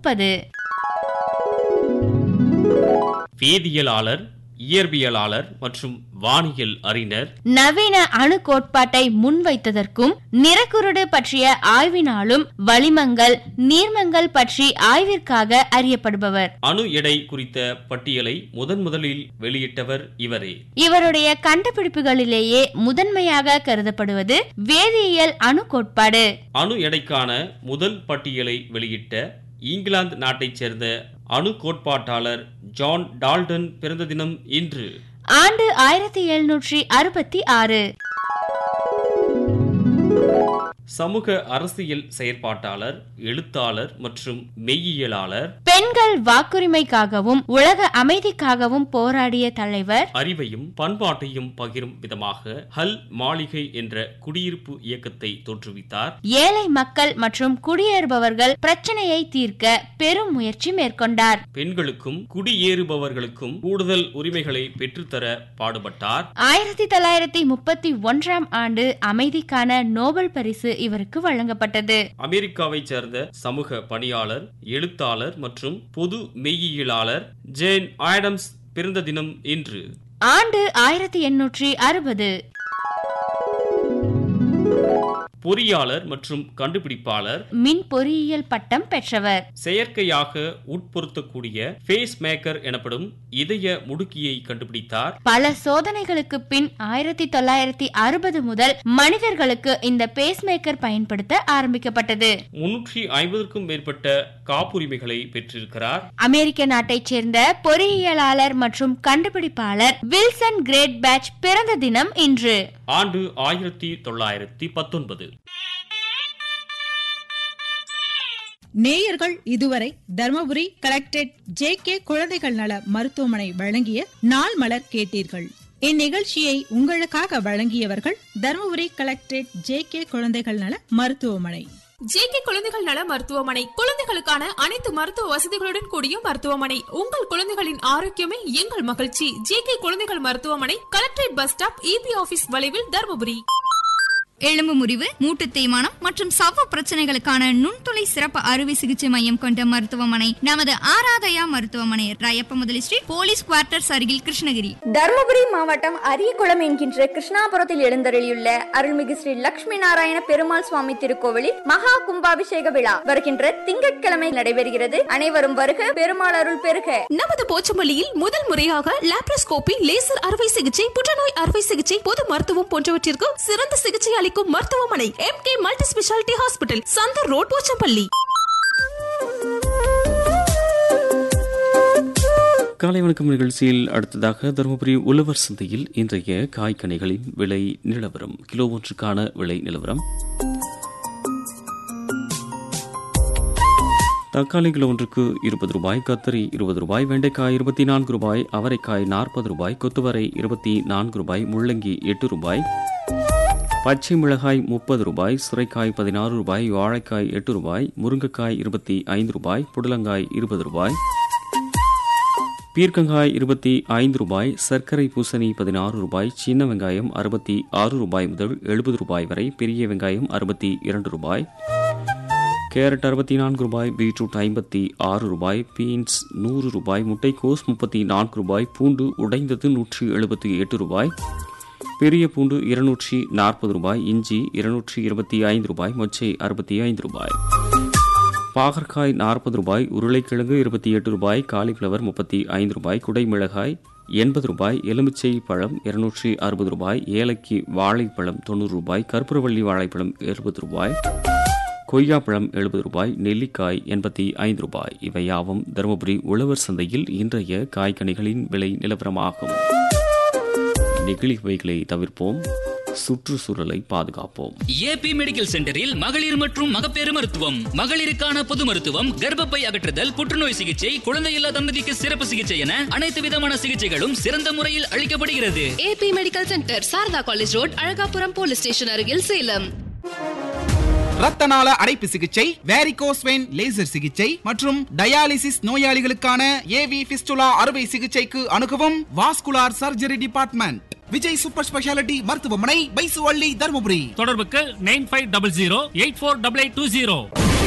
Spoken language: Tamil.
முப்பது வேதியியலாளர் இயற்பியலாளர் மற்றும் வானியல் அறிஞர் நவீன அணு கோட்பாட்டை முன்வைத்ததற்கும் நிறக்குருடு பற்றிய ஆய்வினாலும் வளிமங்கள் நீர்மங்கள் பற்றி ஆய்விற்காக அறியப்படுபவர் அணு எடை குறித்த பட்டியலை முதன் முதலில் வெளியிட்டவர் இவரே இவருடைய கண்டுபிடிப்புகளிலேயே முதன்மையாக கருதப்படுவது வேதியியல் அணு கோட்பாடு அணு எடைக்கான முதல் பட்டியலை வெளியிட்ட இங்கிலாந்து நாட்டைச் சேர்ந்த அணு கோட்பாட்டாளர் ஜான் டால்டன் பிறந்த தினம் இன்று ஆண்டு ஆயிரத்தி எழுநூற்றி அறுபத்தி ஆறு சமூக அரசியல் செயற்பாட்டாளர் எழுத்தாளர் மற்றும் மெய்யியலாளர் பெண்கள் வாக்குரிமைக்காகவும் உலக அமைதிக்காகவும் போராடிய தலைவர் அறிவையும் பண்பாட்டையும் பகிரும் விதமாக ஹல் மாளிகை என்ற குடியிருப்பு இயக்கத்தை தோற்றுவித்தார் ஏழை மக்கள் மற்றும் குடியேறுபவர்கள் பிரச்சனையை தீர்க்க பெரும் முயற்சி மேற்கொண்டார் பெண்களுக்கும் குடியேறுபவர்களுக்கும் கூடுதல் உரிமைகளை பெற்றுத்தர பாடுபட்டார் ஆயிரத்தி தொள்ளாயிரத்தி முப்பத்தி ஒன்றாம் ஆண்டு அமைதிக்கான நோபல் பரிசு இவருக்கு வழங்கப்பட்டது அமெரிக்காவைச் சேர்ந்த சமூக பணியாளர் எழுத்தாளர் மற்றும் பொது மெய்யியலாளர் ஜேன் ஆடம்ஸ் பிறந்த தினம் இன்று ஆண்டு ஆயிரத்தி எண்ணூற்றி அறுபது பொறியாளர் மற்றும் கண்டுபிடிப்பாளர் மின் பொறியியல் பட்டம் பெற்றவர் செயற்கையாக உட்பொருத்தக்கூடிய ஃபேஸ் மேக்கர் எனப்படும் இதய முடுக்கியை கண்டுபிடித்தார் பல சோதனைகளுக்கு பின் ஆயிரத்தி தொள்ளாயிரத்தி அறுபது முதல் மனிதர்களுக்கு இந்த பேஸ்மேக்கர் பயன்படுத்த ஆரம்பிக்கப்பட்டது முன்னூற்றி ஐம்பதுக்கும் மேற்பட்ட காப்புரிமைகளை பெற்றிருக்கிறார் அமெரிக்க நாட்டைச் சேர்ந்த பொறியியலாளர் மற்றும் கண்டுபிடிப்பாளர் வில்சன் கிரேட் பேட்ச் பிறந்த தினம் இன்று ஆண்டு ஆயிரத்தி தொள்ளாயிரத்தி பத்தொன்பது நேயர்கள் இதுவரை தர்மபுரி கலெக்டரேட் ஜே கே குழந்தைகள் நல மருத்துவமனை வழங்கிய நாள் மலர் கேட்டீர்கள் இந்நிகழ்ச்சியை உங்களுக்காக வழங்கியவர்கள் தர்மபுரி கலெக்டரேட் ஜே கே குழந்தைகள் நல மருத்துவமனை ஜேகே குழந்தைகள் நல மருத்துவமனை குழந்தைகளுக்கான அனைத்து மருத்துவ வசதிகளுடன் கூடிய மருத்துவமனை உங்கள் குழந்தைகளின் ஆரோக்கியமே எங்கள் மகிழ்ச்சி ஜேகே குழந்தைகள் மருத்துவமனை collectorate bus stop EB office வளைவில் தருமபுரி எலும்பு முறிவு மூட்டு தேய்மானம் மற்றும் சவ்வு பிரச்சனைகளுக்கான நுண்துளை சிறப்பு அறுவை சிகிச்சை மையம் கொண்ட மருத்துவமனை நமது ஆராதயா மருத்துவமனை ராயப்ப முதலி ஸ்ட்ரீட் போலீஸ் குவார்ட்டர்ஸ் அருகில் கிருஷ்ணகிரி தருமபுரி மாவட்டம் அரியகுளம் என்கின்ற கிருஷ்ணாபுரத்தில் எழுந்தருளியுள்ள அருள்மிகு ஸ்ரீ லட்சுமி நாராயண பெருமாள் சுவாமி திருக்கோவிலில் மகா கும்பாபிஷேக விழா வருகின்ற திங்கட்கிழமை நடைபெறுகிறது அனைவரும் வருக பெருமாள் அருள் பெருக நமது போச்சமல்லியில் முதல் முறையாக லாப்ரோஸ்கோபி லேசர் அறுவை சிகிச்சை புற்றுநோய் அறுவை சிகிச்சை பொது மருத்துவம் போன்றவற்றிற்கு சிறந்த சிகிச்சை அளிக்கும் மருத்துவமனை M K multi speciality hospital Chandar road Pochampalli காலை வணக்கம் நிகழ்ச்சியில் அடுத்ததாக தருமபுரி உழவர் சந்தையில் இன்றைய காய்கனிகளின் விலை நிலவரம் கிலோ ஒன்றுக்கான விலை நிலவரம் தக்காளி கிலோ ஒன்றுக்கு இருபது ரூபாய் கத்தரி இருபது ரூபாய் வெண்டைக்காய் இருபத்தி நான்கு ரூபாய் அவரைக்காய் நாற்பது ரூபாய் கொத்துவரை இருபத்தி நான்கு ரூபாய் முள்ளங்கி எட்டு ரூபாய் பச்சை மிளகாய் முப்பது ரூபாய் சுரைக்காய் பதினாறு ரூபாய் வாழைக்காய் எட்டு ரூபாய் முருங்கைக்காய் இருபத்தி ஐந்து ரூபாய் புடலங்காய் இருபது ரூபாய் பீர்க்கங்காய் இருபத்தி ஐந்து ரூபாய் சர்க்கரை பூசணி பதினாறு ரூபாய் சின்ன வெங்காயம் அறுபத்தி ஆறு ரூபாய் முதல் எழுபது ரூபாய் வரை பெரிய வெங்காயம் அறுபத்தி இரண்டு ரூபாய் கேரட் அறுபத்தி நான்கு ரூபாய் பீட்ரூட் ஐம்பத்தி ஆறு ரூபாய் பீன்ஸ் நூறு ரூபாய் முட்டைக்கோஸ் முப்பத்தி நான்கு ரூபாய் பூண்டு உடைந்தது நூற்றி எழுபத்தி எட்டு ரூபாய் பெரிய பூண்டு இருநூற்றி நாற்பது ரூபாய் இஞ்சி இருநூற்றி இருபத்தி ஐந்து ரூபாய் மொச்சை அறுபத்தி ஐந்து ரூபாய் பாகற்காய் நாற்பது ரூபாய் உருளைக்கிழங்கு இருபத்தி எட்டு ரூபாய் காலிஃப்ளவர் முப்பத்தி ஐந்து ரூபாய் குடை மிளகாய் எண்பது ரூபாய் எலுமிச்சை பழம் இருநூற்றி அறுபது ரூபாய் ஏலக்கி வாழைப்பழம் தொண்ணூறு ரூபாய் கற்பூரவள்ளி வாழைப்பழம் எழுபது ரூபாய் கொய்யாப்பழம் எழுபது ரூபாய் நெல்லிக்காய் எண்பத்தி ஐந்து ரூபாய் இவை யாவும் தருமபுரி உழவர் சந்தையில் இன்றைய காய்கனிகளின் விலை நிலவரமாகும் நெகிழிவைகளை தவிர்ப்போம் சுற்றுச்சூழலை பாதுகாப்போம் ஏபி மெடிக்கல் சென்டரில் மகளிர் மற்றும் மகப்பேறு மருத்துவம் மகளிருக்கான பொது மருத்துவம் கர்ப்பப்பை அகற்றுதல் புற்றுநோய் சிகிச்சை குழந்தையில்லா தம்பதிக்கு சிறப்பு சிகிச்சை என அனைத்து விதமான சிகிச்சைகளும் சிறந்த முறையில் அளிக்கப்படுகிறது AB medical centre Sharada college road Alagapuram police station அருகில் சேலம் ரத்த நாள அடைப்பு சிகிச்சை வேரிகோஸ் வெயின் லேசர் சிகிச்சை மற்றும் டயாலிசிஸ் நோயாளிகளுக்கான ஏவி பிஸ்டுலா அறுவை சிகிச்சைக்கு அணுகவும் vascular surgery department Vijay super speciality மருத்துவமனை பைசுவள்ளி தருமபுரி தொடர்புக்கு nine five double zero eight four double eight two zero